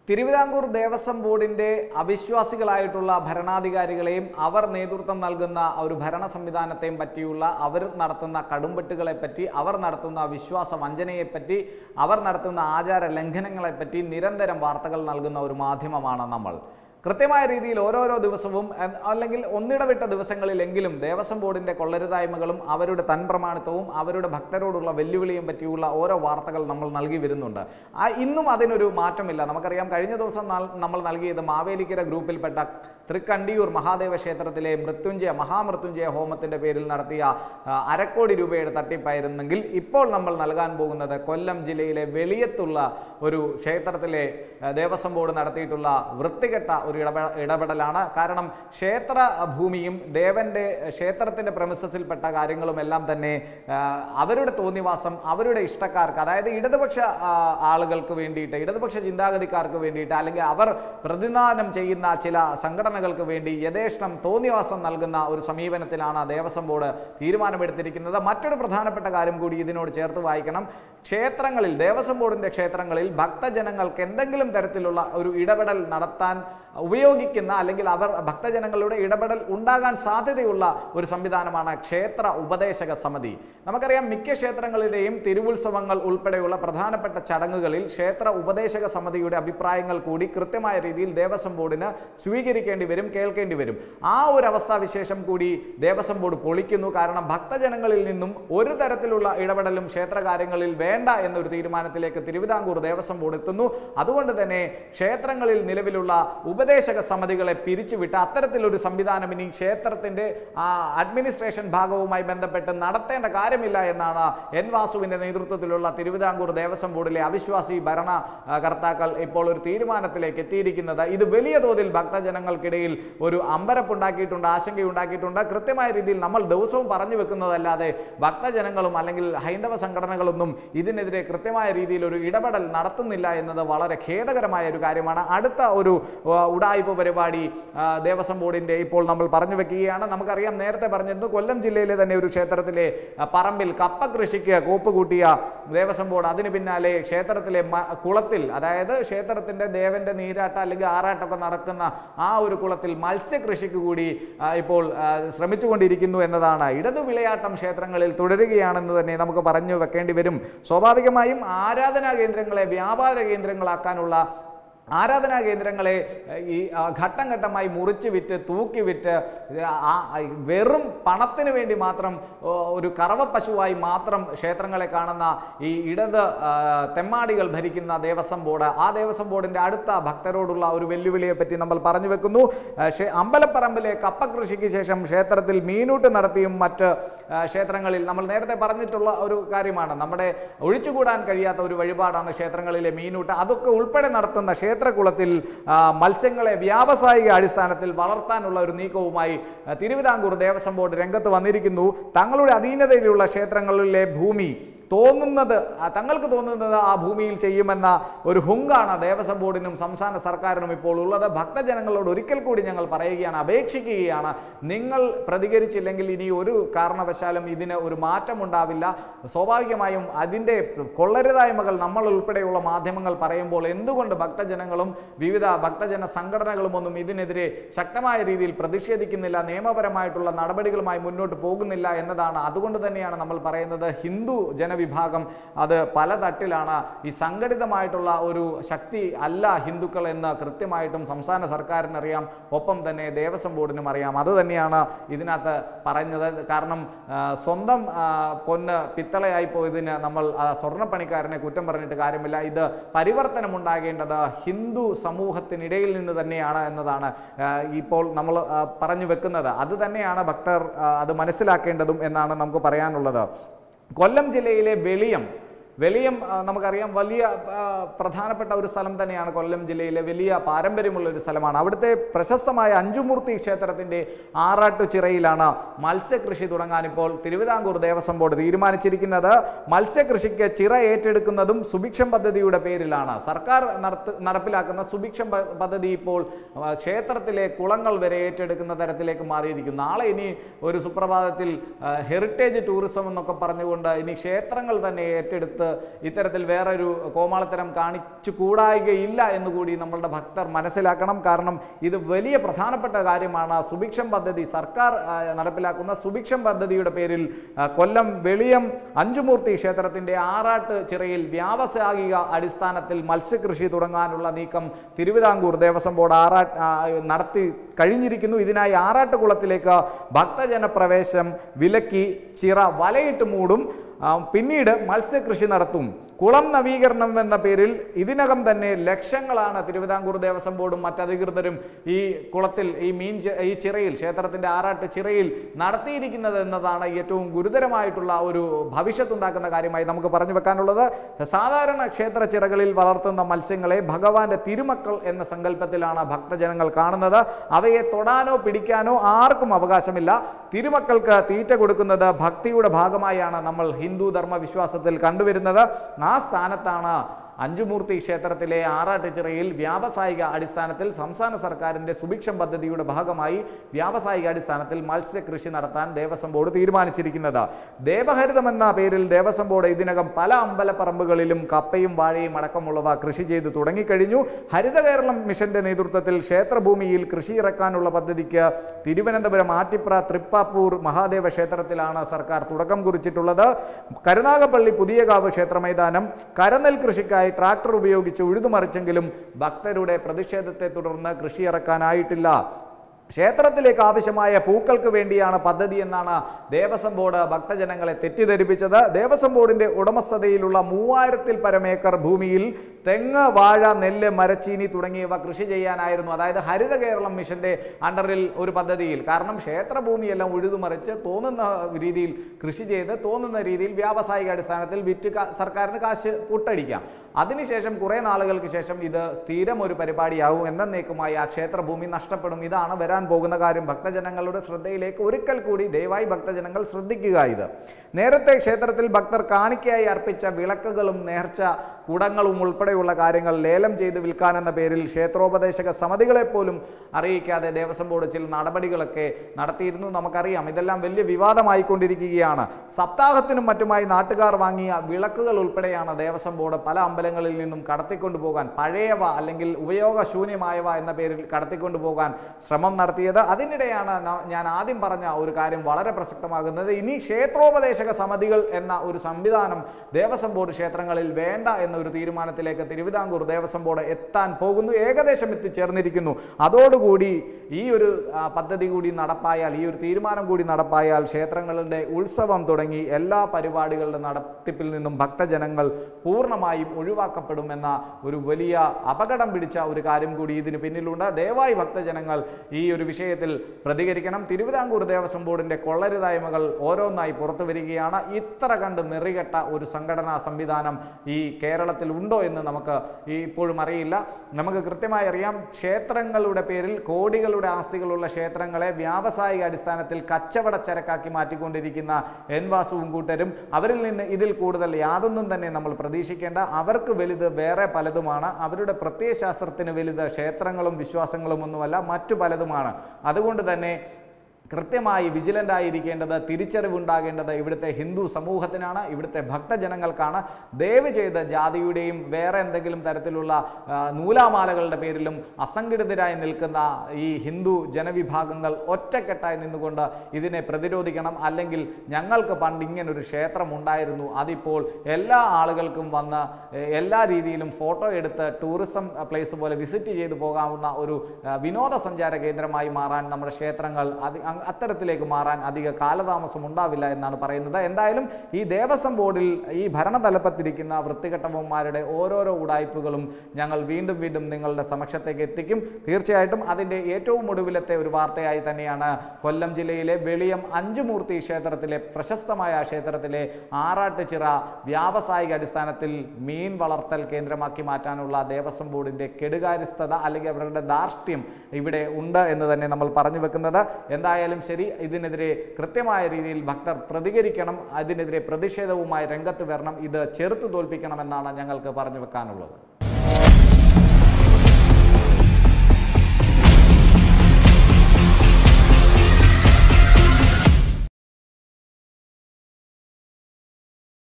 തിരുവിതാംകൂർ ദേവസ്വം ബോർഡിന്റെ അവിശ്വാസികളായിട്ടുള്ള ഭരണാധികാരികളെയും അവർ നേതൃത്വം നൽകുന്ന ഒരു ഭരണ സംവിധാനത്തെയും പറ്റിയുള്ള അവർ നടത്തുന്ന കടുംപെട്ടുകളെ പറ്റി അവർ നടത്തുന്ന വിശ്വാസ വഞ്ചനയെപ്പറ്റി അവർ നടത്തുന്ന ആചാര ലംഘനങ്ങളെപ്പറ്റി നിരന്തരം വാർത്തകൾ നൽകുന്ന ഒരു മാധ്യമമാണ് നമ്മൾ കൃത്യമായ രീതിയിൽ ഓരോരോ ദിവസവും എ- അല്ലെങ്കിൽ ഒന്നിടവിട്ട ദിവസങ്ങളിലെങ്കിലും ദേവസ്വം ബോർഡിന്റെ കൊള്ളരുതായ്മകളും അവരുടെ തൻപ്രമാണിത്വവും അവരുടെ ഭക്തരോടുള്ള വെല്ലുവിളിയും പറ്റിയുള്ള ഓരോ വാർത്തകൾ നമ്മൾ നൽകി വരുന്നുണ്ട് ആ ഇന്നും അതിനൊരു മാറ്റമില്ല നമുക്കറിയാം കഴിഞ്ഞ ദിവസം നാൾ- നമ്മൾ നൽകിയത് മാവേലിക്കര ഗ്രൂപ്പിൽപ്പെട്ട തൃക്കണ്ടിയൂർ മഹാദേവ ക്ഷേത്രത്തിലെ മൃത്യുഞ്ജയ മഹാമൃത്യുഞ്ജയ ഹോമത്തിന്റെ പേരിൽ നടത്തിയ ആ, അരക്കോടി രൂപയുടെ തട്ടിപ്പായിരുന്നെങ്കിൽ ഇപ്പോൾ നമ്മൾ നൽകാൻ പോകുന്നത് കൊല്ലം ജില്ലയിലെ വെളിയത്തുള്ള ഒരു ക്ഷേത്രത്തിലെ ആ, ദേവസ്വം ബോർഡ് നടത്തിയിട്ടുള്ള വൃത്തികെട്ട ഒരു ഇടപെ ഇടപെടലാണ് കാരണം ക്ഷേത്ര ഭൂമിയും ദേവന്റെ ക്ഷേത്രത്തിന്റെ പ്രമിസസിൽപ്പെട്ട കാര്യങ്ങളും എല്ലാം തന്നെ ആ, അവരുടെ തോന്നിവാസം അവരുടെ ഇഷ്ടക്കാർക്ക് അതായത് ഇടതുപക്ഷ ആ, ആളുകൾക്ക് വേണ്ടിയിട്ട് ഇടതുപക്ഷ ചിന്താഗതിക്കാർക്ക് വേണ്ടിയിട്ട് അല്ലെങ്കിൽ അവർ പ്രതിദാനം ചെയ്യുന്ന ചില സംഘടനകൾക്ക് വേണ്ടി യഥേഷ്ടം തോന്നിവാസം നൽകുന്ന ഒരു സമീപനത്തിലാണ് ദേവസ്വം ബോർഡ് തീരുമാനമെടുത്തിരിക്കുന്നത് മറ്റൊരു പ്രധാനപ്പെട്ട കാര്യം കൂടി ഇതിനോട് ചേർത്ത് വായിക്കണം ക്ഷേത്രങ്ങളിൽ ദേവസ്വം ബോർഡിന്റെ ക്ഷേത്രങ്ങളിൽ ഭക്തജനങ്ങൾക്ക് എന്തെങ്കിലും തരത്തിലുള്ള ഒരു ഇടപെടൽ നടത്താൻ ഉപയോഗിക്കുന്ന അല്ലെങ്കിൽ അവർ ഭക്തജനങ്ങളുടെ ഇടപെടൽ ഉണ്ടാകാൻ സാധ്യതയുള്ള ഒരു സംവിധാനമാണ് ക്ഷേത്ര ഉപദേശക സമിതി നമുക്കറിയാം മിക്ക ക്ഷേത്രങ്ങളിലെയും തിരുവുത്സവങ്ങൾ ഉൾപ്പെടെയുള്ള പ്രധാനപ്പെട്ട ചടങ്ങുകളിൽ ക്ഷേത്ര ഉപദേശക സമിതിയുടെ അഭിപ്രായങ്ങൾ കൂടി കൃത്യമായ രീതിയിൽ ദേവസ്വം ബോർഡിന് സ്വീകരിക്കേണ്ടി വരും കേൾക്കേണ്ടി വരും ആ ഒരു അവസ്ഥാവിശേഷം കൂടി ദേവസ്വം ബോർഡ് പൊളിക്കുന്നു കാരണം ഭക്തജനങ്ങളിൽ നിന്നും ഒരു തരത്തിലുള്ള ഇടപെടലും ക്ഷേത്രകാര്യങ്ങളിൽ വേണ്ട എന്നൊരു തീരുമാനത്തിലേക്ക് തിരുവിതാംകൂർ ദേവസ്വം ബോർഡ് എത്തുന്നു അതുകൊണ്ട് തന്നെ ക്ഷേത്രങ്ങളിൽ നിലവിലുള്ള ഉപദേശക സമിതികളെ പിരിച്ചുവിട്ട് അത്തരത്തിലൊരു സംവിധാനം ഇനി ക്ഷേത്രത്തിന്റെ ആ അഡ്മിനിസ്ട്രേഷൻ ഭാഗവുമായി ബന്ധപ്പെട്ട് നടത്തേണ്ട കാര്യമില്ല എന്നാണ് എൻ വാസുവിന്റെ നേതൃത്വത്തിലുള്ള തിരുവിതാംകൂർ ദേവസ്വം ബോർഡിലെ അവിശ്വാസി ഭരണ ആ, കർത്താക്കൾ ഇപ്പോൾ ഒരു തീരുമാനത്തിലേക്ക് എത്തിയിരിക്കുന്നത് ഇത് വലിയ തോതിൽ ഭക്തജനങ്ങൾക്കിടയിൽ ഒരു അമ്പരപ്പുണ്ടാക്കിയിട്ടുണ്ട് ആശങ്കയുണ്ടാക്കിയിട്ടുണ്ട് കൃത്യമായ രീതിയിൽ നമ്മൾ ദിവസവും പറഞ്ഞു വെക്കുന്നതല്ലാതെ ഭക്തജനങ്ങളും അല്ലെങ്കിൽ ഹൈന്ദവ സംഘടനകളൊന്നും ഇതിനെതിരെ കൃത്യമായ രീതിയിൽ ഒരു ഇടപെടൽ നടത്തുന്നില്ല എന്നത് വളരെ ഖേദകരമായ ഒരു കാര്യമാണ് അടുത്ത ഒരു ആ, ഉഡായിപ്പ് പരിപാടി ആ, ദേവസ്വം ബോർഡിന്റെ ഇപ്പോൾ നമ്മൾ പറഞ്ഞു വെക്കുകയാണ് നമുക്കറിയാം നേരത്തെ പറഞ്ഞിരുന്നു കൊല്ലം ജില്ലയിലെ തന്നെ ഒരു ക്ഷേത്രത്തിലെ ആ, പറമ്പിൽ കപ്പ കൃഷിക്ക് കോപ്പ് കൂട്ടിയ ദേവസ്വം ബോർഡ് അതിന് പിന്നാലെ ക്ഷേത്രത്തിലെ മ- കുളത്തിൽ അതായത് ക്ഷേത്രത്തിന്റെ ദേവന്റെ നീരാട്ട അല്ലെങ്കിൽ ആറാട്ടമൊക്കെ നടക്കുന്ന ആ ഒരു കുളത്തിൽ മത്സ്യകൃഷിക്ക് കൂടി ആ, ഇപ്പോൾ ആ, ശ്രമിച്ചുകൊണ്ടിരിക്കുന്നു എന്നതാണ് ഇടതു വിളയാട്ടം ക്ഷേത്രങ്ങളിൽ തുടരുകയാണെന്ന് തന്നെ നമുക്ക് പറഞ്ഞു വെക്കേണ്ടി വരും സ്വാഭാവികമായും ആരാധനാ കേന്ദ്രങ്ങളെ വ്യാപാര കേന്ദ്രങ്ങളാക്കാനുള്ള ആരാധനാ കേന്ദ്രങ്ങളെ ഏഹ്, ഈ ആ, ഘട്ടം ഘട്ടമായി മുറിച്ച് വിറ്റ് തൂക്കി വിറ്റ് ഇത് ആ ആ, വെറും പണത്തിന് വേണ്ടി മാത്രം ഓ, ഒരു കറവ പശുവായി മാത്രം ക്ഷേത്രങ്ങളെ കാണുന്ന ഈ ഇടത് ആ, തെമ്മാടികൾ ഭരിക്കുന്ന ദേവസ്വം ബോർഡ് ആ ദേവസ്വം ബോർഡിന്റെ അടുത്ത ഭക്തരോടുള്ള ഒരു വെല്ലുവിളിയെ പറ്റി നമ്മൾ പറഞ്ഞു വെക്കുന്നു ആ, ക്ഷേ- അമ്പലപ്പറമ്പിലെ കപ്പ കൃഷിക്ക് ശേഷം ക്ഷേത്രത്തിൽ മീനൂട്ട് നടത്തിയും മറ്റ് ആ, ക്ഷേത്രങ്ങളിൽ നമ്മൾ നേരത്തെ പറഞ്ഞിട്ടുള്ള ഒരു കാര്യമാണ് നമ്മുടെ ഒഴിച്ചുകൂടാൻ കഴിയാത്ത ഒരു വഴിപാടാണ് ക്ഷേത്രങ്ങളിലെ മീനൂട്ട് അതൊക്കെ ഉൾപ്പെടെ നടത്തുന്ന ക്ഷേത്രകുളത്തിൽ ആ, മത്സ്യങ്ങളെ വ്യാവസായിക അടിസ്ഥാനത്തിൽ വളർത്താനുള്ള ഒരു നീക്കവുമായി ആ, തിരുവിതാംകൂർ ദേവസ്വം ബോർഡ് രംഗത്ത് വന്നിരിക്കുന്നു തങ്ങളുടെ അധീനതയിലുള്ള ക്ഷേത്രങ്ങളിലെ ഭൂമി തോന്നുന്നത് ആ, തങ്ങൾക്ക് തോന്നുന്നത് ആ ഭൂമിയിൽ ചെയ്യുമെന്ന ഒരു ഹുങ്കാണ് ദേവസ്വം ബോർഡിനും സംസ്ഥാന സർക്കാരിനും ഇപ്പോൾ ഉള്ളത് ഭക്തജനങ്ങളോട് ഒരിക്കൽ കൂടി ഞങ്ങൾ പറയുകയാണ് അപേക്ഷിക്കുകയാണ് നിങ്ങൾ പ്രതികരിച്ചില്ലെങ്കിൽ ഇനി ഒരു കാരണവശാലും ഇതിന് ഒരു മാറ്റമുണ്ടാവില്ല സ്വാഭാവികമായും അതിൻ്റെ കൊള്ളരുതായ്മകൾ നമ്മൾ ഉൾപ്പെടെയുള്ള മാധ്യമങ്ങൾ പറയുമ്പോൾ എന്തുകൊണ്ട് ഭക്തജനങ്ങളും വിവിധ ഭക്തജന സംഘടനകളും ഒന്നും ഇതിനെതിരെ ശക്തമായ രീതിയിൽ പ്രതിഷേധിക്കുന്നില്ല നിയമപരമായിട്ടുള്ള നടപടികളുമായി മുന്നോട്ട് പോകുന്നില്ല എന്നതാണ് അതുകൊണ്ട് തന്നെയാണ് നമ്മൾ പറയുന്നത് ഹിന്ദു ജനവിഭാഗം അത് പല തട്ടിലാണ് ഈ സംഘടിതമായിട്ടുള്ള ഒരു ശക്തി അല്ല ഹിന്ദുക്കൾ എന്ന് കൃത്യമായിട്ടും സംസ്ഥാന സർക്കാരിനറിയാം ഒപ്പം തന്നെ ദേവസ്വം ബോർഡിനും അറിയാം അത് തന്നെയാണ് ഇതിനകത്ത് പറഞ്ഞത് കാരണം ആ, സ്വന്തം ആ, പൊന്ന് പിത്തളയായി പോയതിന് നമ്മൾ ആ, സ്വർണ്ണപ്പണിക്കാരനെ കുറ്റം പറഞ്ഞിട്ട് കാര്യമില്ല ഇത് പരിവർത്തനം ഉണ്ടാകേണ്ടത് ഹിന്ദു സമൂഹത്തിനിടയിൽ നിന്ന് തന്നെയാണ് എന്നതാണ് ആ, ഇപ്പോൾ നമ്മൾ ആ, പറഞ്ഞു വെക്കുന്നത് അത് തന്നെയാണ് ഭക്തർ ആ, അത് മനസ്സിലാക്കേണ്ടതും എന്നാണ് നമുക്ക് പറയാനുള്ളത് കൊല്ലം ജില്ലയിലെ വെളിയം വെളിയം ആ, നമുക്കറിയാം വലിയ ആ, പ്രധാനപ്പെട്ട ഒരു സ്ഥലം തന്നെയാണ് കൊല്ലം ജില്ലയിലെ വലിയ പാരമ്പര്യമുള്ള ഒരു സ്ഥലമാണ് അവിടുത്തെ പ്രശസ്തമായ അഞ്ചുമൂർത്തി ക്ഷേത്രത്തിൻ്റെ ആറാട്ടുചിറയിലാണ് മത്സ്യകൃഷി തുടങ്ങാൻ ഇപ്പോൾ തിരുവിതാംകൂർ ദേവസ്വം ബോർഡ് തീരുമാനിച്ചിരിക്കുന്നത് മത്സ്യകൃഷിക്ക് ചിറ ഏറ്റെടുക്കുന്നതും സുഭിക്ഷം പദ്ധതിയുടെ പേരിലാണ് സർക്കാർ നടത്ത് നടപ്പിലാക്കുന്ന സുഭിക്ഷം പ- പദ്ധതി ഇപ്പോൾ ആ, ക്ഷേത്രത്തിലെ കുളങ്ങൾ വരെ ഏറ്റെടുക്കുന്ന തരത്തിലേക്ക് മാറിയിരിക്കുന്നു നാളെ ഇനി ഒരു സുപ്രഭാതത്തിൽ ആ, ഹെറിറ്റേജ് ടൂറിസം എന്നൊക്കെ പറഞ്ഞുകൊണ്ട് ഇനി ക്ഷേത്രങ്ങൾ തന്നെ ഏറ്റെടുത്ത് എടുത്ത് ഇത്തരത്തിൽ വേറൊരു കോമാളിത്തരം കാണിച്ചു കൂടായികയില്ല എന്നുകൂടി നമ്മളുടെ ഭക്തർ മനസ്സിലാക്കണം കാരണം ഇത് വലിയ പ്രധാനപ്പെട്ട കാര്യമാണ് സുഭിക്ഷം പദ്ധതി സർക്കാർ ആ, നടപ്പിലാക്കുന്ന സുഭിക്ഷം പദ്ധതിയുടെ പേരിൽ ആ, കൊല്ലം വെളിയം അഞ്ചുമൂർത്തി ക്ഷേത്രത്തിന്റെ ആറാട്ട് ചിറയിൽ വ്യാവസായിക അടിസ്ഥാനത്തിൽ മത്സ്യകൃഷി തുടങ്ങാനുള്ള നീക്കം തിരുവിതാംകൂർ ദേവസ്വം ബോർഡ് ആറാ ആ, നടത്തി കഴിഞ്ഞിരിക്കുന്നു ഇതിനായി ആറാട്ടുകുളത്തിലേക്ക് ഭക്തജന പ്രവേശം വിലക്കി ചിറ വലയിട്ട് മൂടും ആ, പിന്നീട് മത്സ്യകൃഷി നടത്തും കുളം നവീകരണം എന്ന പേരിൽ ഇതിനകം തന്നെ ലക്ഷങ്ങളാണ് തിരുവിതാംകൂർ ദേവസ്വം ബോർഡും മറ്റധികൃതരും ഈ കുളത്തിൽ ഈ മീൻ ചി- ഈ ചിറയിൽ ക്ഷേത്രത്തിന്റെ ആറാട്ട് ചിറയിൽ നടത്തിയിരിക്കുന്നത് എന്നതാണ് ഏറ്റവും ഗുരുതരമായിട്ടുള്ള ഒരു ഭവിഷ്യത്തുണ്ടാക്കുന്ന കാര്യമായി നമുക്ക് പറഞ്ഞു വെക്കാനുള്ളത് സാധാരണ ക്ഷേത്ര ചിറകളിൽ വളർത്തുന്ന മത്സ്യങ്ങളെ ഭഗവാന്റെ തിരുമക്കൾ എന്ന സങ്കല്പത്തിലാണ് ഭക്തജനങ്ങൾ കാണുന്നത് അവയെ തൊടാനോ പിടിക്കാനോ ആർക്കും അവകാശമില്ല തിരുമക്കൾക്ക് തീറ്റ കൊടുക്കുന്നത് ഭക്തിയുടെ ഭാഗമായാണ് നമ്മൾ ഹിന്ദു ധർമ്മ വിശ്വാസത്തിൽ കണ്ടുവരുന്നത് ആ സ്ഥാനത്താണ് അഞ്ചുമൂർത്തി ക്ഷേത്രത്തിലെ ആറാട്ടുചിറയിൽ വ്യാവസായിക അടിസ്ഥാനത്തിൽ സംസ്ഥാന സർക്കാരിൻ്റെ സുഭിക്ഷം പദ്ധതിയുടെ ഭാഗമായി വ്യാവസായിക അടിസ്ഥാനത്തിൽ മത്സ്യകൃഷി നടത്താൻ ദേവസ്വം ബോർഡ് തീരുമാനിച്ചിരിക്കുന്നത് ദേവഹരിതം എന്ന പേരിൽ ദേവസ്വം ബോർഡ് ഇതിനകം പല അമ്പലപ്പറമ്പുകളിലും കപ്പയും വാഴയും അടക്കമുള്ളവ കൃഷി ചെയ്ത് തുടങ്ങിക്കഴിഞ്ഞു ഹരിത കേരളം മിഷന്റെ നേതൃത്വത്തിൽ ക്ഷേത്രഭൂമിയിൽ കൃഷി ഇറക്കാനുള്ള പദ്ധതിക്ക് തിരുവനന്തപുരം ആറ്റിപ്ര തൃപ്പാപ്പൂർ മഹാദേവ ക്ഷേത്രത്തിലാണ് സർക്കാർ തുടക്കം കുറിച്ചിട്ടുള്ളത് കരുനാഗപ്പള്ളി പുതിയകാവ് ക്ഷേത്ര മൈതാനം കരനെൽ കൃഷിക്കായി ട്രാക്ടർ ഉപയോഗിച്ച് ഉഴുതുമറിച്ചെങ്കിലും ഭക്തരുടെ പ്രതിഷേധത്തെ തുടർന്ന് കൃഷി ഇറക്കാനായിട്ടില്ല ക്ഷേത്രത്തിലേക്ക് ആവശ്യമായ പൂക്കൾക്ക് വേണ്ടിയാണ് പദ്ധതി എന്നാണ് ദേവസ്വം ബോർഡ് ഭക്തജനങ്ങളെ തെറ്റിദ്ധരിപ്പിച്ചത് ദേവസ്വം ബോർഡിന്റെ ഉടമസ്ഥതയിലുള്ള മൂവായിരത്തിൽ പരം ഏക്കർ ഭൂമിയിൽ തെങ്ങ് വാഴ നെല്ല് മരച്ചീനി തുടങ്ങിയവ കൃഷി ചെയ്യാനായിരുന്നു അതായത് ഹരിത കേരളം മിഷന്റെ അണ്ടറിൽ ഒരു പദ്ധതിയിൽ കാരണം ക്ഷേത്രഭൂമിയെല്ലാം ഉഴുതുമറിച്ച് തോന്നുന്ന രീതിയിൽ കൃഷി ചെയ്ത് തോന്നുന്ന രീതിയിൽ വ്യാവസായിക അടിസ്ഥാനത്തിൽ വിറ്റ് കാ- സർക്കാരിന് കാശ് പുട്ടടിക്കാം അതിനുശേഷം കുറേ നാളുകൾക്ക് ശേഷം ഇത് സ്ഥിരം ഒരു പരിപാടിയാവും എന്നേക്കുമായി ആ ക്ഷേത്രഭൂമി നഷ്ടപ്പെടും ഇതാണ് വരാൻ പോകുന്ന കാര്യം ഭക്തജനങ്ങളുടെ ശ്രദ്ധയിലേക്ക് ഒരിക്കൽ കൂടി ദയവായി ഭക്തജനങ്ങൾ ശ്രദ്ധിക്കുക ഇത് നേരത്തെ ക്ഷേത്രത്തിൽ ഭക്തർ കാണിക്കയായി അർപ്പിച്ച വിളക്കുകളും നേർച്ച കുടങ്ങളും ഉൾപ്പെടെയുള്ള കാര്യങ്ങൾ ലേലം ചെയ്ത് വിൽക്കാനെന്ന പേരിൽ ക്ഷേത്രോപദേശക സമിതികളെ പോലും അറിയിക്കാതെ ദേവസ്വം ബോർഡ് ചില നടപടികളൊക്കെ നടത്തിയിരുന്നു നമുക്കറിയാം ഇതെല്ലാം വലിയ വിവാദമായിക്കൊണ്ടിരിക്കുകയാണ് സപ്താഹത്തിനും മറ്റുമായി നാട്ടുകാർ വാങ്ങിയ വിളക്കുകൾ ഉൾപ്പെടെയാണ് ദേവസ്വം ബോർഡ് പല അമ്പലങ്ങളിൽ നിന്നും കടത്തിക്കൊണ്ടു പോകാൻ പഴയവ അല്ലെങ്കിൽ ഉപയോഗശൂന്യമായവ എന്ന പേരിൽ കടത്തിക്കൊണ്ടു പോകാൻ ശ്രമം നടത്തിയത് അതിനിടെയാണ് ന- ഞാൻ ആദ്യം പറഞ്ഞ ഒരു കാര്യം വളരെ പ്രസക്തമാകുന്നത് ഇനി ക്ഷേത്രോപദേശക സമിതികൾ എന്ന ഒരു സംവിധാനം ദേവസ്വം ബോർഡ് ക്ഷേത്രങ്ങളിൽ വേണ്ട എന്നൊരു തീരുമാനത്തിലേക്ക് തിരുവിതാംകൂർ ദേവസ്വം ബോർഡ് എത്താൻ പോകുന്നു ഏകദേശം എത്തിച്ചേർന്നിരിക്കുന്നു അതോടുകൂടി ഈ ഒരു ആ, പദ്ധതി കൂടി നടപ്പായാൽ ഈ ഒരു തീരുമാനം കൂടി നടപ്പായാൽ ക്ഷേത്രങ്ങളുടെ ഉത്സവം തുടങ്ങി എല്ലാ പരിപാടികളുടെ നടത്തിപ്പിൽ നിന്നും ഭക്തജനങ്ങൾ പൂർണ്ണമായും ഒഴിവാക്കപ്പെടും എന്ന ഒരു വലിയ അപകടം പിടിച്ച ഒരു കാര്യം കൂടി ഇതിന് പിന്നിലുണ്ട് ദയവായി ഭക്തജനങ്ങൾ ഈ ഒരു വിഷയത്തിൽ പ്രതികരിക്കണം തിരുവിതാംകൂർ ദേവസ്വം ബോർഡിന്റെ കൊള്ളരുതായ്മകൾ ഓരോന്നായി പുറത്തു വരികയാണ് ഇത്ര കണ്ട് നെറികെട്ട ഒരു സംഘടനാ സംവിധാനം ഈ കേരളത്തിൽ ഉണ്ടോ എന്ന് നമുക്ക് ഈ ഇപ്പോഴും അറിയില്ല നമുക്ക് കൃത്യമായി അറിയാം ക്ഷേത്രങ്ങളുടെ പേരിൽ കോടികളുടെ ആസ്തികളുള്ള ക്ഷേത്രങ്ങളെ വ്യാവസായിക അടിസ്ഥാനത്തിൽ കച്ചവട ചരക്കാക്കി മാറ്റിക്കൊണ്ടിരിക്കുന്ന എൻ വാസുവും കൂട്ടരും അവരിൽ നിന്ന് ഇതിൽ കൂടുതൽ യാതൊന്നും തന്നെ നമ്മൾ പ്രതീക്ഷിക്കേണ്ട അവർക്ക് വലുത് വേറെ പലതുമാണ് അവരുടെ പ്രത്യയശാസ്ത്രത്തിന് വലുത് ക്ഷേത്രങ്ങളും വിശ്വാസങ്ങളും ഒന്നുമല്ല മറ്റു പലതുമാണ് അതുകൊണ്ട് തന്നെ കൃത്യമായി വിജിലൻ്റ് ആയിരിക്കേണ്ടത് തിരിച്ചറിവുണ്ടാകേണ്ടത് ഇവിടുത്തെ ഹിന്ദു സമൂഹത്തിനാണ് ഇവിടുത്തെ ഭക്തജനങ്ങൾക്കാണ് ദയവ് ചെയ്ത് ജാതിയുടെയും വേറെ എന്തെങ്കിലും തരത്തിലുള്ള ആ, നൂലാമാലകളുടെ പേരിലും അസംഘടിതരായി നിൽക്കുന്ന ഈ ഹിന്ദു ജനവിഭാഗങ്ങൾ ഒറ്റക്കെട്ടായി നിന്നുകൊണ്ട് ഇതിനെ പ്രതിരോധിക്കണം അല്ലെങ്കിൽ ഞങ്ങൾക്ക് പണ്ട് ഇങ്ങനൊരു ക്ഷേത്രം ഉണ്ടായിരുന്നു അതിപ്പോൾ എല്ലാ ആളുകൾക്കും വന്ന് എ, എല്ലാ രീതിയിലും ഫോട്ടോ എടുത്ത് ടൂറിസം പ്ലേസ് പോലെ വിസിറ്റ് ചെയ്തു പോകാവുന്ന ഒരു ആ, വിനോദസഞ്ചാര കേന്ദ്രമായി മാറാൻ നമ്മുടെ ക്ഷേത്രങ്ങൾ അത് അ- അത്തരത്തിലേക്ക് മാറാൻ അധിക കാലതാമസം ഉണ്ടാവില്ല എന്നാണ് പറയുന്നത് എന്തായാലും ഈ ദേവസ്വം ബോർഡിൽ ഈ ഭരണതലപ്പത്തിരിക്കുന്ന വൃത്തികെട്ടവന്മാരുടെ ഓരോരോ ഉടായ്പകളും ഞങ്ങൾ വീണ്ടും വീണ്ടും നിങ്ങളുടെ സമക്ഷത്തേക്ക് എത്തിക്കും തീർച്ചയായിട്ടും അതിൻ്റെ ഏറ്റവും ഒടുവിലത്തെ ഒരു വാർത്തയായി തന്നെയാണ് കൊല്ലം ജില്ലയിലെ വെളിയം അഞ്ചുമൂർത്തി ക്ഷേത്രത്തിലെ പ്രശസ്തമായ ആ ക്ഷേത്രത്തിലെ ആറാട്ടുചിറ വ്യാവസായിക അടിസ്ഥാനത്തിൽ മീൻ വളർത്തൽ കേന്ദ്രമാക്കി മാറ്റാനുള്ള ദേവസ്വം ബോർഡിൻ്റെ കെടുകാര്യസ്ഥത അല്ലെങ്കിൽ അവരുടെ ധാർഷ്ട്യം ഇവിടെ ഉണ്ട് എന്ന് തന്നെ നമ്മൾ പറഞ്ഞു വെക്കുന്നത് എന്തായാലും ശരി ഇതിനെതിരെ കൃത്യമായ രീതിയിൽ ഭക്തർ പ്രതികരിക്കണം അതിനെതിരെ പ്രതിഷേധവുമായി രംഗത്ത് വരണം ഇത് ചെറുത്തു തോൽപ്പിക്കണമെന്നാണ് ഞങ്ങൾക്ക് പറഞ്ഞു വെക്കാനുള്ളത്